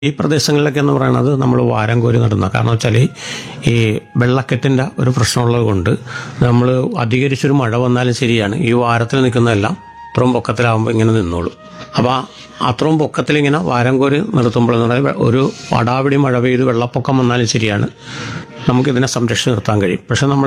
ഈ പ്രദേശങ്ങളിലൊക്കെ എന്ന് പറയുന്നത് നമ്മൾ വാരം കോരി നടുന്ന കാരണം വെച്ചാൽ ഈ വെള്ളക്കെട്ടിൻ്റെ ഒരു പ്രശ്നമുള്ളത് കൊണ്ട് നമ്മൾ അധികരിച്ചൊരു മഴ വന്നാലും ശരിയാണ് ഈ വാരത്തിൽ നിൽക്കുന്നതെല്ലാം ഇത്രയും പൊക്കത്തിലാവുമ്പോൾ ഇങ്ങനെ നിന്നോളും അപ്പോൾ അത്രയും പൊക്കത്തിൽ ഇങ്ങനെ വാരം കോരി നിർത്തുമ്പോൾ എന്ന് പറഞ്ഞാൽ ഒരു വടാപിടി മഴ പെയ്ത് വെള്ളപ്പൊക്കം വന്നാലും ശരിയാണ് നമുക്കിതിനെ സംരക്ഷിച്ച് നിർത്താൻ കഴിയും പക്ഷെ നമ്മൾ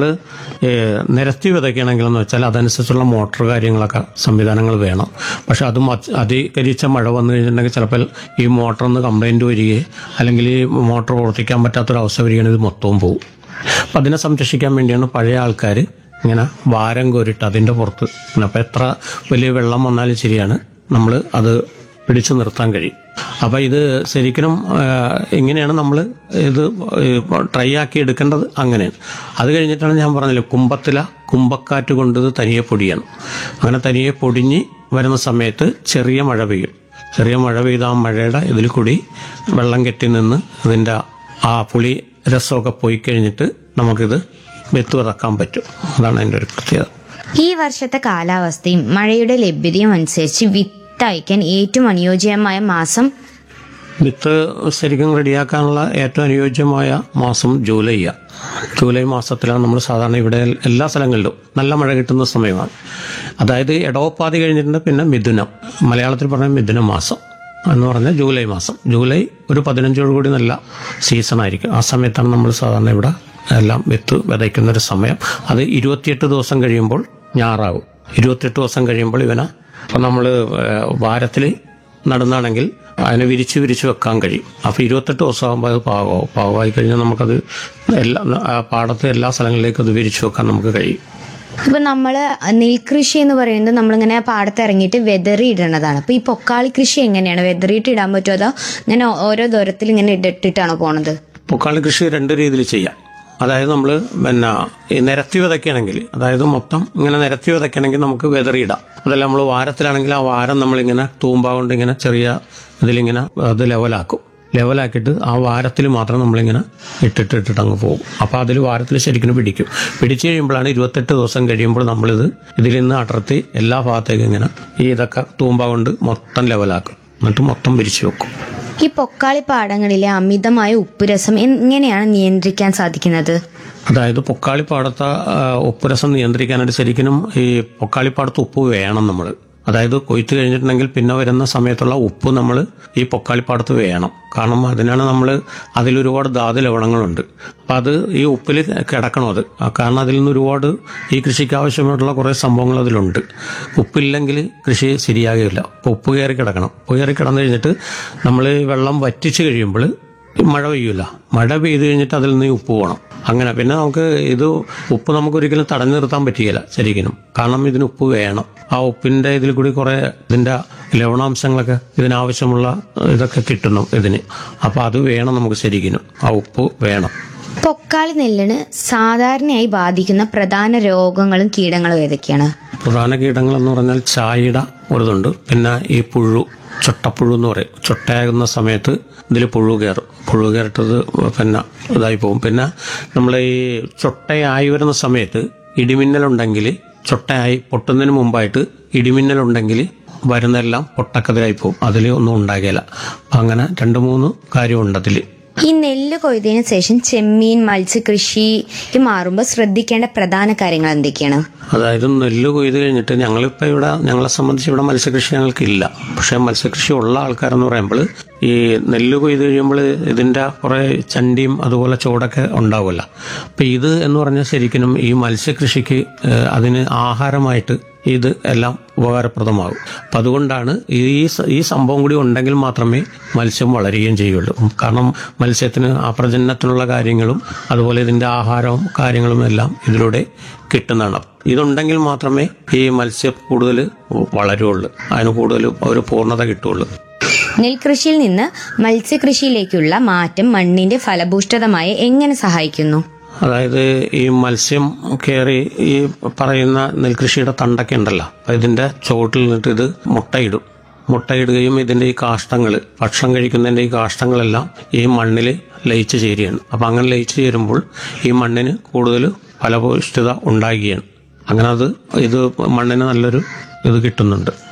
നിരത്തി വിതയ്ക്കണമെങ്കിലെന്ന് വെച്ചാൽ അതനുസരിച്ചുള്ള മോട്ടോർ കാര്യങ്ങളൊക്കെ സംവിധാനങ്ങൾ വേണം പക്ഷെ അതും അതി- അധികരിച്ച മഴ വന്നു കഴിഞ്ഞിട്ടുണ്ടെങ്കിൽ ചിലപ്പോൾ ഈ മോട്ടറിന് കംപ്ലൈൻറ്റ് വരികയും അല്ലെങ്കിൽ ഈ മോട്ടോർ പ്രവർത്തിക്കാൻ പറ്റാത്തൊരവസ്ഥ വരികയാണെങ്കിൽ ഇത് മൊത്തവും പോകും അപ്പം അതിനെ സംരക്ഷിക്കാൻ വേണ്ടിയാണ് പഴയ ആൾക്കാർ ഇങ്ങനെ വാരം കോരിട്ട് അതിൻ്റെ പുറത്ത് അപ്പം എത്ര വലിയ വെള്ളം വന്നാലും ശരിയാണ് നമ്മൾ അത് പിടിച്ചു നിർത്താൻ കഴിയും അപ്പം ഇത് ശരിക്കും ഇങ്ങനെയാണ് നമ്മൾ ഇത് ട്രൈ ആക്കി എടുക്കേണ്ടത് അങ്ങനെയാണ് അത് കഴിഞ്ഞിട്ടാണ് ഞാൻ പറഞ്ഞില്ലേ കുമ്പത്തില കുമ്പക്കാറ്റ് കൊണ്ട് ഇത് തനിയെ പൊടിയണം അങ്ങനെ തനിയെ പൊടിഞ്ഞ് വരുന്ന സമയത്ത് ചെറിയ മഴ പെയ്യും ചെറിയ മഴ പെയ്ത ആ മഴയുടെ ഇതിൽ കൂടി വെള്ളം കെട്ടി നിന്ന് ഇതിൻ്റെ ആ പുളി രസമൊക്കെ പോയി കഴിഞ്ഞിട്ട് നമുക്കിത് വെത്ത് വിതക്കാൻ പറ്റും അതാണ് അതിൻ്റെ ഒരു പ്രത്യേകത ഈ വർഷത്തെ കാലാവസ്ഥയും മഴയുടെ ലഭ്യതയും അനുസരിച്ച് വിത്തയക്കാൻ ഏറ്റവും അനുയോജ്യമായ മാസം വിത്ത് ശരിക്കും റെഡിയാക്കാനുള്ള ഏറ്റവും അനുയോജ്യമായ മാസം ജൂലൈയാണ് ജൂലൈ മാസത്തിലാണ് നമ്മൾ സാധാരണ ഇവിടെ എല്ലാ സ്ഥലങ്ങളിലും നല്ല മഴ കിട്ടുന്ന സമയമാണ് അതായത് ഇടവപ്പാതി കഴിഞ്ഞിട്ടുണ്ട് പിന്നെ മിഥുനം മലയാളത്തിൽ പറഞ്ഞ മിഥുന മാസം എന്ന് പറഞ്ഞാൽ ജൂലൈ മാസം ജൂലൈ ഒരു പതിനഞ്ചോട് കൂടി നല്ല സീസൺ ആയിരിക്കും ആ സമയത്താണ് നമ്മൾ സാധാരണ ഇവിടെ എല്ലാം വിത്ത് വിതയ്ക്കുന്ന ഒരു സമയം അത് ഇരുപത്തിയെട്ട് ദിവസം കഴിയുമ്പോൾ ഞാറാകും ഇരുപത്തെട്ട് ദിവസം കഴിയുമ്പോൾ ഇവനെ ഇപ്പം നമ്മൾ വാരത്തിൽ നടുന്നാണെങ്കിൽ അതിനെ വിരിച്ച് വിരിച്ച് വെക്കാൻ കഴിയും അപ്പോൾ ഇരുപത്തെട്ട് ദിവസമാകുമ്പോൾ അത് പാകമാവും പാകമായി കഴിഞ്ഞാൽ നമുക്കത് എല്ലാ ആ പാടത്തെ എല്ലാ സ്ഥലങ്ങളിലേക്കും അത് വിരിച്ച് വെക്കാൻ നമുക്ക് കഴിയും ഇപ്പൊ നമ്മള് നെൽകൃഷി എന്ന് പറയുന്നത് നമ്മളിങ്ങനെ പാടത്ത് ഇറങ്ങിയിട്ട് വെതറി ഇടണതാണ് അപ്പൊ ഈ പൊക്കാളി കൃഷി എങ്ങനെയാണ് വെതറിയിട്ട് ഇടാൻ പറ്റുമോ അതോ ഇങ്ങനെ ഓരോ ദൂരത്തിൽ ഇങ്ങനെ ഇട്ടിട്ടാണോ പോണത് പൊക്കാളി കൃഷി രണ്ട് രീതിയിൽ ചെയ്യാം അതായത് നമ്മൾ പിന്നെ ഈ നിരത്തി വിതയ്ക്കുകയാണെങ്കിൽ അതായത് മൊത്തം ഇങ്ങനെ നിരത്തി വിതയ്ക്കണമെങ്കിൽ നമുക്ക് വെതറിയിടാം അതല്ല നമ്മൾ വാരത്തിലാണെങ്കിൽ ആ വാരം നമ്മളിങ്ങനെ തൂമ്പ കൊണ്ട് ഇങ്ങനെ ചെറിയ ഇതിലിങ്ങനെ അത് ലെവലാക്കും ലെവലാക്കിയിട്ട് ആ വാരത്തിൽ മാത്രം നമ്മളിങ്ങനെ ഇട്ടിട്ട് ഇട്ടിട്ട് അങ്ങ് പോകും അപ്പോൾ അതിൽ വാരത്തിൽ ശരിക്കും പിടിക്കും പിടിച്ചു കഴിയുമ്പോഴാണ് ഇരുപത്തെട്ട് ദിവസം കഴിയുമ്പോൾ നമ്മളിത് ഇതിൽ നിന്ന് അടർത്തി എല്ലാ ഭാഗത്തേക്കും ഇങ്ങനെ ഈ ഇതൊക്കെ തൂമ്പ കൊണ്ട് മൊത്തം ലെവലാക്കും എന്നിട്ട് മൊത്തം പിരിച്ചു വെക്കും ഈ പൊക്കാളി പാടങ്ങളിലെ അമിതമായ ഉപ്പുരസം എങ്ങനെയാണ് നിയന്ത്രിക്കാൻ സാധിക്കുന്നത് അതായത് പൊക്കാളിപ്പാടത്തെ ആ, ഉപ്പുരസം നിയന്ത്രിക്കാനായിട്ട് ശരിക്കും ഈ പൊക്കാളിപ്പാടത്ത് ഉപ്പ് വേണം നമ്മൾ അതായത് കൊയ്ത്ത് കഴിഞ്ഞിട്ടുണ്ടെങ്കിൽ പിന്നെ വരുന്ന സമയത്തുള്ള ഉപ്പ് നമ്മൾ ഈ പൊക്കാളിപ്പാടത്ത് വേണം കാരണം അതിനാണ് നമ്മൾ അതിലൊരുപാട് ധാതു ലവണങ്ങളുണ്ട് അപ്പം അത് ഈ ഉപ്പിൽ കിടക്കണം അത് ആ, കാരണം അതിൽ നിന്ന് ഒരുപാട് ഈ കൃഷിക്ക് ആവശ്യമായിട്ടുള്ള കുറേ സംഭവങ്ങൾ അതിലുണ്ട് ഉപ്പില്ലെങ്കിൽ കൃഷി ശരിയാകില്ല അപ്പോൾ ഉപ്പ് കയറി കിടക്കണം ഉപ്പ് കയറി കിടന്നു കഴിഞ്ഞിട്ട് നമ്മൾ വെള്ളം വറ്റിച്ച് കഴിയുമ്പോൾ മഴ പെയ്യൂല മഴ പെയ്ത് കഴിഞ്ഞിട്ട് അതിൽ നിന്ന് ഈ ഉപ്പ് പോകണം അങ്ങനെ പിന്നെ നമുക്ക് ഇത് ഉപ്പ് നമുക്ക് ഒരിക്കലും തടഞ്ഞു നിർത്താൻ പറ്റുകയില്ല ശരിക്കും കാരണം ഇതിന് ഉപ്പ് വേണം ആ ഉപ്പിന്റെ ഇതിൽ കൂടി കുറെ ഇതിന്റെ ലവണാംശങ്ങളൊക്കെ ഇതിനാവശ്യമുള്ള ഇതൊക്കെ കിട്ടുന്നു ഇതിന് അപ്പൊ അത് വേണം നമുക്ക് ശരിക്കും ആ ഉപ്പ് വേണം പൊക്കാളി നെല്ലിന് സാധാരണയായി ബാധിക്കുന്ന പ്രധാന രോഗങ്ങളും കീടങ്ങളും ഏതൊക്കെയാണ് പ്രധാന കീടങ്ങൾ എന്ന് പറഞ്ഞാൽ ചായയുടെ ഒരിതുണ്ട് പിന്നെ ഈ പുഴു ചൊട്ടപ്പുഴു എന്ന് പറയും ചൊട്ടയാകുന്ന സമയത്ത് ഇതിൽ പുഴു കയറും പുഴു കയറിട്ടത് പിന്നെ ഇതായി പോകും പിന്നെ നമ്മൾ ഈ ചൊട്ടയായി വരുന്ന സമയത്ത് ഇടിമിന്നലുണ്ടെങ്കിൽ ചൊട്ടയായി പൊട്ടുന്നതിന് മുമ്പായിട്ട് ഇടിമിന്നലുണ്ടെങ്കിൽ വരുന്നെല്ലാം പൊട്ടക്കതിരായി പോകും അതിൽ ഒന്നും ഉണ്ടാകില്ല അപ്പം അങ്ങനെ രണ്ട് മൂന്ന് കാര്യമുണ്ട് അതിൽ ഈ നെല്ല് കൊയ്തതിനു ശേഷം ചെമ്മീൻ മത്സ്യകൃഷിക്ക് മാറുമ്പോൾ ശ്രദ്ധിക്കേണ്ട പ്രധാന കാര്യങ്ങൾ എന്തൊക്കെയാണ് അതായത് നെല്ല് കൊയ്ത് കഴിഞ്ഞിട്ട് ഞങ്ങളിപ്പോൾ ഇവിടെ ഞങ്ങളെ സംബന്ധിച്ച് ഇവിടെ മത്സ്യകൃഷി ഞങ്ങൾക്കില്ല പക്ഷേ മത്സ്യകൃഷി ഉള്ള ആൾക്കാരെന്ന് പറയുമ്പോൾ ഈ നെല്ല് കൊയ്ത് കഴിയുമ്പോൾ ഇതിൻ്റെ കുറേ ചണ്ടിയും അതുപോലെ ചൂടൊക്കെ ഉണ്ടാവുമല്ലോ അപ്പം ഇത് എന്ന് പറഞ്ഞാൽ ശരിക്കും ഈ മത്സ്യകൃഷിക്ക് ഏഹ്, അതിന് ആഹാരമായിട്ട് ഇത് എല്ലാം ഉപകാരപ്രദമാകും അപ്പം അതുകൊണ്ടാണ് ഈ സ- ഈ സംഭവം കൂടി ഉണ്ടെങ്കിൽ മാത്രമേ മത്സ്യം വളരുകയും ചെയ്യുള്ളൂ കാരണം മത്സ്യത്തിന് ആ പ്രജനനത്തിനുള്ള കാര്യങ്ങളും അതുപോലെ ഇതിൻ്റെ ആഹാരവും കാര്യങ്ങളും എല്ലാം ഇതിലൂടെ കിട്ടുന്നതാണ് ഇതുണ്ടെങ്കിൽ മാത്രമേ ഈ മത്സ്യം കൂടുതൽ വളരുള്ളൂ അതിന് കൂടുതൽ ഒരു പൂർണ്ണത കിട്ടുള്ളൂ നെൽകൃഷിയിൽ നിന്ന് മത്സ്യകൃഷിയിലേക്കുള്ള മാറ്റം മണ്ണിന്റെ ഫലഭൂഷ്ഠതമായി എങ്ങനെ സഹായിക്കുന്നു അതായത് ഈ മത്സ്യം കയറി ഈ പറയുന്ന നെൽകൃഷിയുടെ തണ്ടൊക്കെ ഉണ്ടല്ലോ അപ്പൊ ഇതിന്റെ ചുവട്ടിൽ നിന്നിട്ട് ഇത് മുട്ടയിടും മുട്ടയിടുകയും ഇതിന്റെ ഈ കാഷ്ടങ്ങൾ ഭക്ഷണം കഴിക്കുന്നതിന്റെ ഈ കാഷ്ടങ്ങളെല്ലാം ഈ മണ്ണിൽ ലയിച്ച് ചേരുകയാണ് അപ്പൊ അങ്ങനെ ലയിച്ച് ചേരുമ്പോൾ ഈ മണ്ണിന് കൂടുതൽ ഫലഭൂഷ്ഠിത ഉണ്ടാകുകയാണ് അങ്ങനെ അത് ഇത് മണ്ണിന് നല്ലൊരു ഇത് കിട്ടുന്നുണ്ട്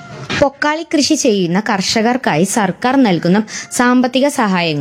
പൊക്കാളി കൃഷി ചെയ്യുന്ന കർഷകർക്കായി സർക്കാർ നൽകുന്ന സാമ്പത്തിക സഹായങ്ങൾ